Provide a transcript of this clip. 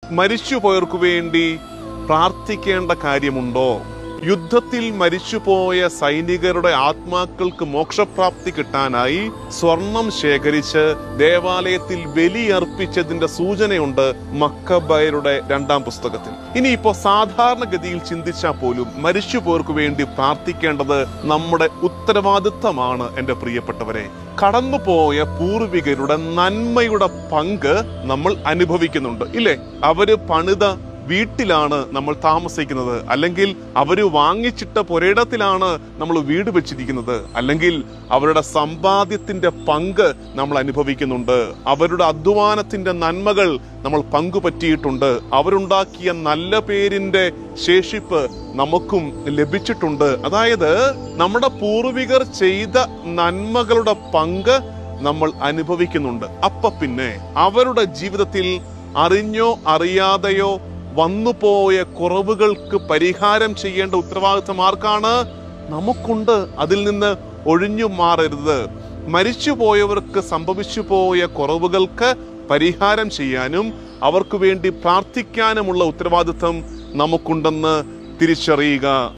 മരിച്ചുപോയവർക്ക് വേണ്ടി പ്രാർത്ഥിക്കേണ്ട കാര്യമുണ്ടോ യുദ്ധത്തിൽ മരിച്ചുപോയ സൈനികരുടെ ആത്മാക്കൾക്ക് മോക്ഷപ്രാപ്തി കിട്ടാനായി സ്വർണം ശേഖരിച്ച് ദേവാലയത്തിൽ ബലിയർപ്പിച്ചതിന്റെ സൂചനയുണ്ട് മക്കബയരുടെ രണ്ടാം പുസ്തകത്തിൽ ഇനിയിപ്പോ സാധാരണഗതിയിൽ ചിന്തിച്ചാൽ പോലും മരിച്ചുപോയവർക്ക് വേണ്ടി പ്രാർത്ഥിക്കേണ്ടത് നമ്മുടെ ഉത്തരവാദിത്തമാണ് എന്റെ പ്രിയപ്പെട്ടവരെ കടന്നുപോയ പൂർവികരുടെ നന്മയുടെ പങ്ക് നമ്മൾ അനുഭവിക്കുന്നുണ്ട് ഇല്ലേ അവര് പണിത വീട്ടിലാണ് നമ്മൾ താമസിക്കുന്നത് അല്ലെങ്കിൽ അവര് വാങ്ങിച്ചിട്ട പുരയിടത്തിലാണ് നമ്മൾ വീട് വെച്ചിരിക്കുന്നത് അല്ലെങ്കിൽ അവരുടെ സമ്പാദ്യത്തിന്റെ പങ്ക് നമ്മൾ അനുഭവിക്കുന്നുണ്ട് അവരുടെ അധ്വാനത്തിന്റെ നന്മകൾ നമ്മൾ പങ്കുപറ്റിയിട്ടുണ്ട് അവരുണ്ടാക്കിയ നല്ല പേരിന്റെ ശേഷിപ്പ് നമുക്കും ലഭിച്ചിട്ടുണ്ട് അതായത് നമ്മുടെ പൂർവികർ ചെയ്ത നന്മകളുടെ പങ്ക് നമ്മൾ അനുഭവിക്കുന്നുണ്ട് അപ്പൊ പിന്നെ അവരുടെ ജീവിതത്തിൽ അറിഞ്ഞോ അറിയാതെയോ വന്നുപോയ കുറവുകൾക്ക് പരിഹാരം ചെയ്യേണ്ട ഉത്തരവാദിത്തം ആർക്കാണ് നമുക്കുണ്ട് അതിൽ നിന്ന് ഒഴിഞ്ഞു മാറരുത് മരിച്ചുപോയവർക്ക് സംഭവിച്ചു പോയ കുറവുകൾക്ക് പരിഹാരം ചെയ്യാനും അവർക്ക് വേണ്ടി പ്രാർത്ഥിക്കാനുമുള്ള ഉത്തരവാദിത്തം നമുക്കുണ്ടെന്ന് തിരിച്ചറിയുക